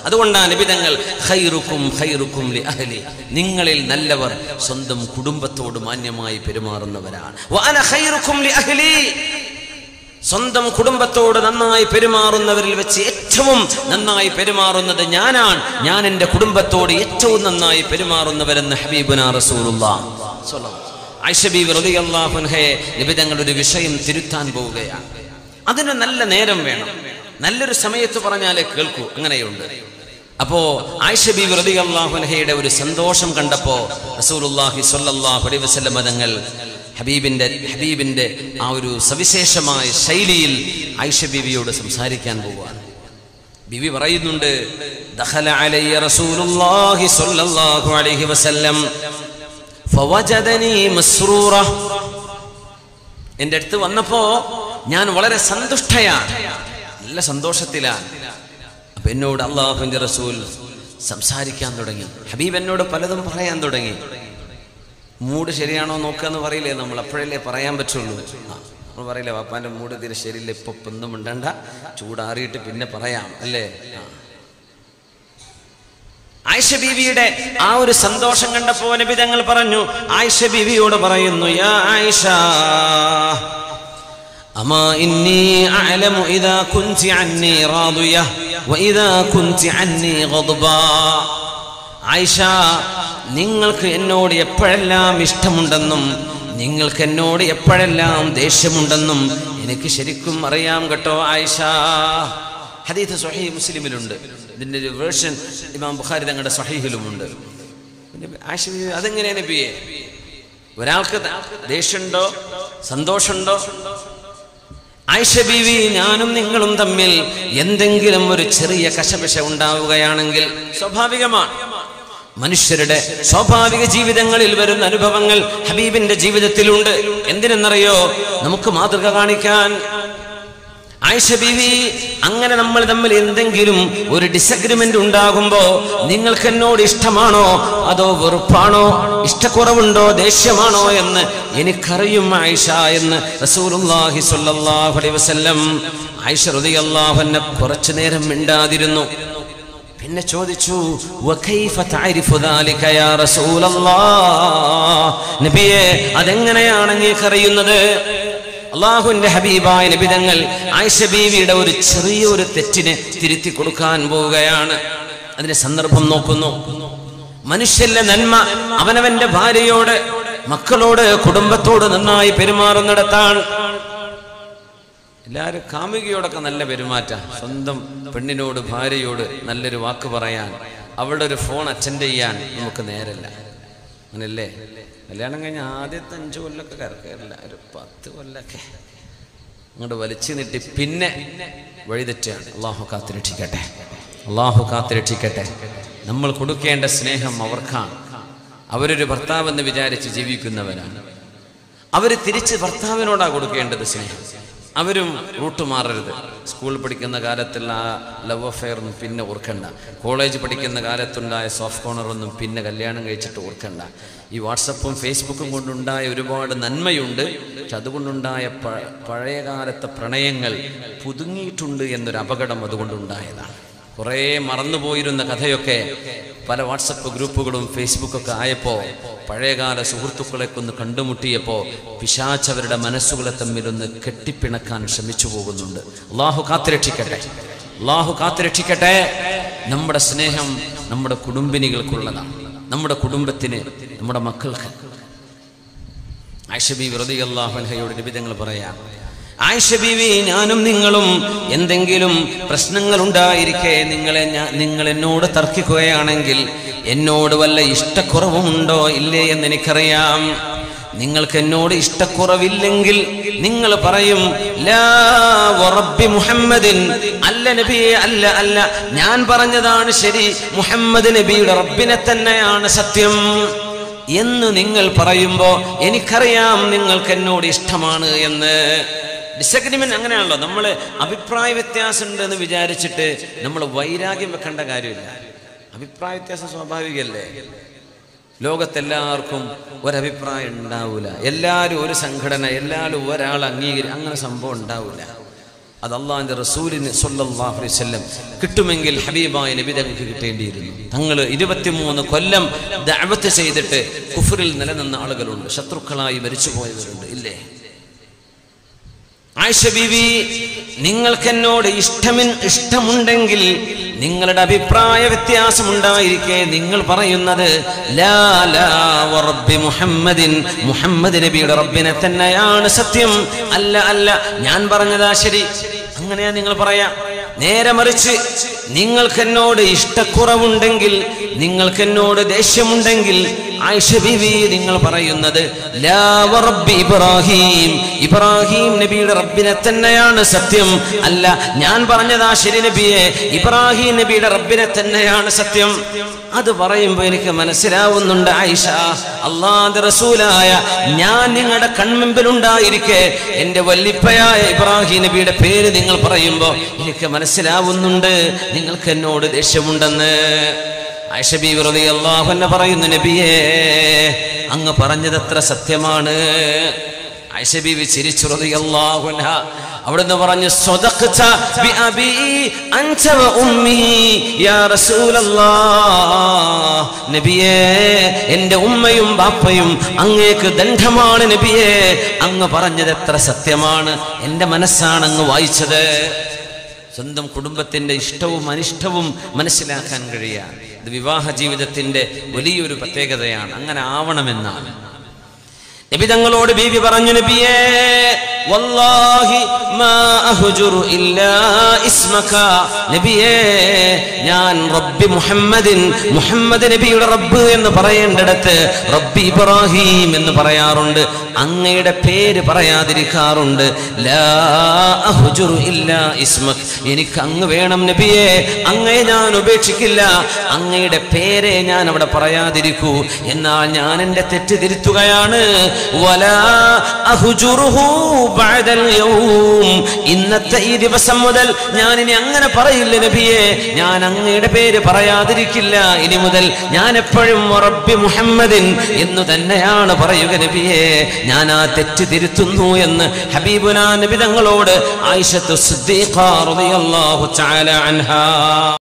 അതുകൊണ്ടാണ് നിബിതങ്ങൾ ഖൈറുക്കും ഖൈറുക്കും ലി അഹ്ലി നിങ്ങളിൽ നല്ലവർ സ്വന്തം കുടുംബത്തോട് മാന്യമായി പെരുമാറുന്നവരാണ് വഅന ഖൈറുക്കും ലി അഹ്ലി സ്വന്തം കുടുംബത്തോട് നന്നായി പെരുമാറുന്നവരിൽ വെച്ച് ഏറ്റവും നന്നായി പെരുമാറുന്നത് ഞാനാണ് ഞാൻ എൻ്റെ കുടുംബത്തോട് ഏറ്റവും നന്നായി പെരുമാറുന്നവരെന്ന് ഹബീബുന റസൂലുള്ളാഹ് സ്വല്ലല്ലാഹു ആയിഷ ബീവി റളിയല്ലാഹു അൻഹയെ നിബിതങ്ങൾ ഒരു വിഷയം തിരുത്താൻ പോവുകയാണ് അതിന് നല്ല നേരം വേണം നല്ലൊരു സമയത്ത് പറഞ്ഞാലേ കേൾക്കൂ അങ്ങനെയുണ്ട് അപ്പോ ആയിഷ ബീവി റളിയല്ലാഹു അൻഹയുടെ ഒരു സന്തോഷം കണ്ടപ്പോ റസൂലുള്ളാഹി സ്വല്ലല്ലാഹു അലൈഹി വസല്ലം തങ്ങൾ ഹബീബിന്റെ ഹബീബിന്റെ ആ ഒരു സവിശേഷമായ ശൈലിയിൽ ആയിഷ ബീവിയോട് സംസാരിക്കാൻ പോവുകയാണ് ബിവി പറയുന്നുണ്ട് ദഖല അലയ്യ റസൂലുള്ളാഹി സ്വല്ലല്ലാഹു അലൈഹി വസല്ലം ഫവജദനി മസ്റൂറ എൻ്റെ അടുത്ത് വന്നപ്പോ ഞാൻ വളരെ സന്തുഷ്ടയാണ് നല്ല സന്തോഷത്തിലാണ് അപ്പൊ എന്നോട് അള്ളാഹുവിന്റെ റസൂൽ സംസാരിക്കാൻ തുടങ്ങി ഹബീബ് എന്നോട് പലതും പറയാൻ തുടങ്ങി മൂഡ് ശരിയാണോ നോക്കാന്ന് പറയില്ലേ നമ്മൾ അപ്പോഴല്ലേ പറയാൻ പറ്റുള്ളൂ ആ, നമ്മൾ പറയില്ലേ വാപ്പാന്റെ മൂഡ് തീരെ ശരിയില്ല ഇപ്പൊ ഒന്നും മിണ്ടണ്ട ചൂടാറിയിട്ട് പിന്നെ പറയാം അല്ലേ ആ. ആയിഷ ബീവിയുടെ ആ ഒരു സന്തോഷം കണ്ടപ്പോ നബി തങ്ങൾ പറഞ്ഞു ആയിഷ ബീവിയോട് പറയുന്നു യാ ആയിഷ أما إني أعلم إذا كنت عني راضية وإذا كنت عني غضبا ആയിഷ നിങ്ങൾക്ക് എന്നോട് എപ്പോഴെല്ലാം ഇഷ്ടമുണ്ടെന്നും നിങ്ങൾക്ക് എന്നോട് എപ്പോഴെല്ലാം ദേഷ്യമുണ്ടെന്നും എനിക്ക് ശരിക്കും അറിയാം കേട്ടോ ആയിഷ ഹദീത്ത് സ്വഹീ മുസ്ലിമിലുണ്ട് ഇതിൻ്റെ ഒരു വേർഷൻ ഇമാം ബുഖാരി തങ്ങളുടെ സ്വഹീഹിലുമുണ്ട് പിന്നെ ആയിഷ ബീവി, അതെങ്ങനെയാ നബിയെ ഒരാൾക്ക് ത- ദേഷ്യമുണ്ടോ സന്തോഷമുണ്ടോ ആയിഷ ബീവി ഞാനും നിങ്ങളും തമ്മിൽ എന്തെങ്കിലും ഒരു ചെറിയ കശപിശ ഉണ്ടാവുകയാണെങ്കിൽ സ്വാഭാവികമാണ് മനുഷ്യരുടെ സ്വാഭാവിക ജീവിതങ്ങളിൽ വരുന്ന അനുഭവങ്ങൾ ഹബീബിന്റെ ജീവിതത്തിലുണ്ട് എന്തിനെന്നറിയോ നമുക്ക് മാതൃക കാണിക്കാൻ ആയിഷ ബീവി അങ്ങനെ നമ്മൾ തമ്മിൽ എന്തെങ്കിലും ഒരു ഡിസഗ്രിമെന്റ് ഉണ്ടാകുമ്പോ നിങ്ങൾക്ക് എന്നോട് ഇഷ്ടമാണോ അതോ വെറുപ്പാണോ ഇഷ്ടക്കുറവുണ്ടോ ദേഷ്യമാണോ എന്ന് എനിക്കറിയും ആയിഷ എന്ന് റസൂലുള്ളാഹി സ്വല്ലല്ലാഹു അലൈഹി വസല്ലം ആയിഷ റളിയല്ലാഹു അൻഹ കുറച്ചു നേരം മിണ്ടാതിരുന്നു പിന്നെ ചോദിച്ചു "വകൈഫ തഅരിഫു ദാലിക യാ റസൂലല്ലാഹ്?" നബിയെ അതെങ്ങനെയാണ് നീക്കറിയുന്നത് അള്ളാഹുവിന്റെ ഹബീബായ നബിതങ്ങൾ ആയിഷ ബീവിയുടെ ഒരു ചെറിയൊരു തെറ്റിനെ തിരുത്തി കൊടുക്കാൻ പോവുകയാണ് അതിന്റെ സന്ദർഭം നോക്കുന്നു മനുഷ്യന്റെ നന്മ അവനവന്റെ ഭാര്യയോട് മക്കളോട് കുടുംബത്തോട് നന്നായി പെരുമാറുന്നിടത്താണ് എല്ലാവരും കാമുകിയോടൊക്കെ നല്ല പെരുമാറ്റ സ്വന്തം പെണ്ണിനോട് ഭാര്യയോട് നല്ലൊരു വാക്ക് പറയാൻ അവളുടെ ഒരു ഫോൺ അറ്റൻഡ് ചെയ്യാൻ നമുക്ക് നേരല്ല അങ്ങനല്ലേ കല്യാണം കഴിഞ്ഞ ആദ്യത്തെ അഞ്ചു കൊല്ലൊക്കെ കറക്കല്ല ഒരു പത്ത് കൊല്ലൊക്കെ അങ്ങോട്ട് വലിച്ചു നീട്ടി പിന്നെ വഴിതെറ്റാണ് അള്ളാഹു കാത്തിരക്ഷിക്കട്ടെ അള്ളാഹു കാത്തിരക്ഷിക്കട്ടെ നമ്മൾ കൊടുക്കേണ്ട സ്നേഹം അവർക്കാണ് അവരൊരു ഭർത്താവെന്ന് വിചാരിച്ച് ജീവിക്കുന്നവരാണ് അവർ തിരിച്ച് ഭർത്താവിനോടാ കൊടുക്കേണ്ടത് സ്നേഹം അവരും റൂട്ട് മാറരുത് സ്കൂളിൽ പഠിക്കുന്ന കാലത്തുള്ള ആ ലവ് അഫെയർ ഒന്നും പിന്നെ ഓർക്കണ്ട കോളേജ് പഠിക്കുന്ന കാലത്തുണ്ടായ സോഫ്റ്റ് കോർണറൊന്നും പിന്നെ കല്യാണം കഴിച്ചിട്ട് ഓർക്കണ്ട ഈ വാട്സപ്പും ഫേസ്ബുക്കും കൊണ്ടുണ്ടായ ഒരുപാട് നന്മയുണ്ട് പക്ഷെ അതുകൊണ്ടുണ്ടായ പ- പഴയ കാലത്തെ പ്രണയങ്ങൾ പുതുങ്ങിയിട്ടുണ്ട് എന്നൊരു അപകടം അതുകൊണ്ടുണ്ടായതാണ് കുറേ മറന്നുപോയിരുന്ന കഥയൊക്കെ പല വാട്സപ്പ് ഗ്രൂപ്പുകളും ഫേസ്ബുക്കൊക്കെ ആയപ്പോൾ പഴയകാല സുഹൃത്തുക്കളെ ഒന്ന് കണ്ടുമുട്ടിയപ്പോൾ പിശാച്ചവരുടെ മനസ്സുകളെ തമ്മിലൊന്ന് കെട്ടിപ്പിണക്കാൻ ശ്രമിച്ചു പോകുന്നുണ്ട് അള്ളാഹു കാത്തുരക്ഷിക്കട്ടെ അള്ളാഹു കാത്തുരക്ഷിക്കട്ടെ നമ്മുടെ സ്നേഹം നമ്മുടെ കുടുംബിനികൾക്കുള്ളതാണ് നമ്മുടെ കുടുംബത്തിന് നമ്മുടെ മക്കൾക്ക് ആയിഷ ബീവി റളിയല്ലാഹു അൻഹയോട് നിബിധങ്ങൾ പറയാം ആയിഷ ബീവി ഞാനും നിങ്ങളും എന്തെങ്കിലും പ്രശ്നങ്ങൾ ഉണ്ടായിരിക്കെ നിങ്ങളെ ഞാൻ നിങ്ങൾ എന്നോട് തർക്കിക്കുകയാണെങ്കിൽ എന്നോട് വല്ല ഇഷ്ടക്കുറവുമുണ്ടോ ഇല്ലേ എന്ന് എനിക്കറിയാം നിങ്ങൾക്ക് എന്നോട് ഇഷ്ടക്കുറവില്ലെങ്കിൽ നിങ്ങൾ പറയും ലാ വറബ്ബി മുഹമ്മദിൻ അല്ല നബിയെ അല്ല അല്ല ഞാൻ പറഞ്ഞതാണ് ശരി മുഹമ്മദ് നബിയുടെ റബ്ബിനെ തന്നെയാണ് സത്യം എന്ന് നിങ്ങൾ പറയുമ്പോൾ എനിക്കറിയാം നിങ്ങൾക്ക് എന്നോട് ഇഷ്ടമാണ് എന്ന് ഡിസഗ്രിമെന്റ് അങ്ങനെയാണല്ലോ നമ്മൾ അഭിപ്രായ വ്യത്യാസം ഉണ്ട് എന്ന് വിചാരിച്ചിട്ട് നമ്മൾ വൈരാഗ്യം വെക്കേണ്ട കാര്യമില്ല അഭിപ്രായ വ്യത്യാസം സ്വാഭാവികല്ലേ ലോകത്തെല്ലാവർക്കും ഒരഭിപ്രായം ഉണ്ടാവില്ല എല്ലാവരും ഒരു സംഘടന എല്ലാവരും ഒരാൾ അംഗീകരി അങ്ങനെ സംഭവം ഉണ്ടാവില്ല അത് അള്ളാഹിന്റെ റസൂലിന് സല്ലല്ലാഹു അലൈഹി വസല്ലം കിട്ടുമെങ്കിൽ ഹബീബായ നബി തങ്ങൾക്ക് കിട്ടേണ്ടിയിരുന്നു തങ്ങൾ ഇരുപത്തിമൂന്ന് കൊല്ലം ദഅവത്ത് ചെയ്തിട്ട് കുഫറിൽ നിലനിന്ന ആളുകളുണ്ട് ശത്രുക്കളായി മരിച്ചു പോയവരുണ്ട് ഇല്ലേ ആയിഷ ബീവി നിങ്ങൾക്ക് എന്നോട് ഇഷ്ടമിൻ ഇഷ്ടമുണ്ടെങ്കിൽ നിങ്ങളുടെ അഭിപ്രായ വ്യത്യാസമുണ്ടായിരിക്കെ നിങ്ങൾ പറയുന്നത് ലാ ലാ വറബ്ബി മുഹമ്മദിൻ മുഹമ്മദ് നബിയുടെ റബ്ബിനെ തന്നെയാണ് സത്യം അല്ല അല്ല ഞാൻ പറഞ്ഞതാ ശരി അങ്ങനെയാ നിങ്ങൾ പറയാ നേരെ മറിച്ച് നിങ്ങൾക്ക് എന്നോട് ഇഷ്ടക്കുറവുണ്ടെങ്കിൽ നിങ്ങൾക്ക് എന്നോട് ദേഷ്യമുണ്ടെങ്കിൽ ആയിഷ ബീവി നിങ്ങൾ പറയുന്നത് ലാ വറബ്ബി ഇബ്രാഹിം ഇബ്രാഹിം നബിയുടെ റബ്ബിനെ തന്നെയാണ് സത്യം അല്ല ഞാൻ പറഞ്ഞതാ ശരി നബിയെ ഇബ്രാഹിം നബിയുടെ റബ്ബിനെ തന്നെയാണ് സത്യം അത് പറയുമ്പോൾ എനിക്ക് മനസ്സിലാവുന്നുണ്ട് ആയിഷ അള്ളാന്റെ റസൂലായ ഞാൻ നിങ്ങളുടെ കൺമുമ്പിലുണ്ടായിരിക്കെ എൻ്റെ വല്ലിപ്പയായ ഇബ്രാഹിം നബിയുടെ പേര് നിങ്ങൾ പറയുമ്പോൾ എനിക്ക് മനസ്സിലാവുന്നുണ്ട് നിങ്ങൾക്ക് എന്നോട് ദേഷ്യമുണ്ടെന്ന് ആയിഷബി വെറുതെ അള്ളാഹു എന്നെ പറയുന്നു നബിയേ അങ്ങ് പറഞ്ഞത് എത്ര സത്യമാണ് ആയിഷബി ചിരിച്ചു റളിയല്ലാഹു അൻഹ അവിടുന്ന് പറഞ്ഞു സ്വതഖ്ത ബി അബി അൻത വ ഉമ്മി യാ റസൂലല്ലാഹ് നബിയേ എൻ്റെ ഉമ്മയും ബാപ്പയും അങ്ങേക്ക് ദണ്ഡമാണ് നബിയേ അങ്ങ് പറഞ്ഞത് എത്ര സത്യമാണ് എൻ്റെ മനസ്സാണ് അങ്ങ് വായിച്ചത് സ്വന്തം കുടുംബത്തിന്റെ ഇഷ്ടവും അനിഷ്ടവും മനസ്സിലാക്കാൻ കഴിയാൻ ഇത് വിവാഹ ജീവിതത്തിന്റെ വലിയൊരു പ്രത്യേകതയാണ് അങ്ങനെ ആവണമെന്നാണ് നബി തങ്ങളോട് ബീവി പറഞ്ഞു നബിയേ വല്ലാഹി മാ അഹ്ജുറു ഇല്ലാ ഇസ്മക നബിയേ ഞാൻ റബ്ബി മുഹമ്മദിൻ മുഹമ്മദ് നബിയുടെ റബ്ബ് എന്ന് പറയേണ്ടിടത്ത് റബ്ബി ഇബ്രാഹിം എന്ന് പറയാറുണ്ട് അങ്ങയുടെ പേര് പറയാതിരിക്കാറുണ്ട് ലാ അഹ്ജുറു ഇല്ലാ ഇസ്മക് എനിക്ക് അങ്ങ് വേണം നബിയേ അങ്ങയെ ഞാൻ ഉപേക്ഷിക്കില്ല അങ്ങയുടെ പേരെ ഞാൻ അവിടെ പറയാതിരിക്കൂ എന്നാൽ ഞാൻ എൻ്റെ തെറ്റ് തിരുത്തുകയാണ് വലാ അഹ്ജുറുഹു ബഅദൽ യൗം ഇന്നത്തെ ഈ ദിവസം മുതൽ ഞാൻ ഇനി അങ്ങനെ പറയില്ല നബിയെ ഞാൻ അങ്ങയുടെ പേര് പറയാതിരിക്കില്ല ഇനി മുതൽ ഞാൻ എപ്പോഴും റബ്ബി മുഹമ്മദിൻ എന്ന് തന്നെയാണ് പറയുക നബിയെ ഞാൻ ആ തെറ്റ് തിരുത്തുന്നു എന്ന് ഹബീബുന നബി തങ്ങളോട് ആയിഷത്തു സിദ്ദീഖ റളിയല്ലാഹു തആല അൻഹാ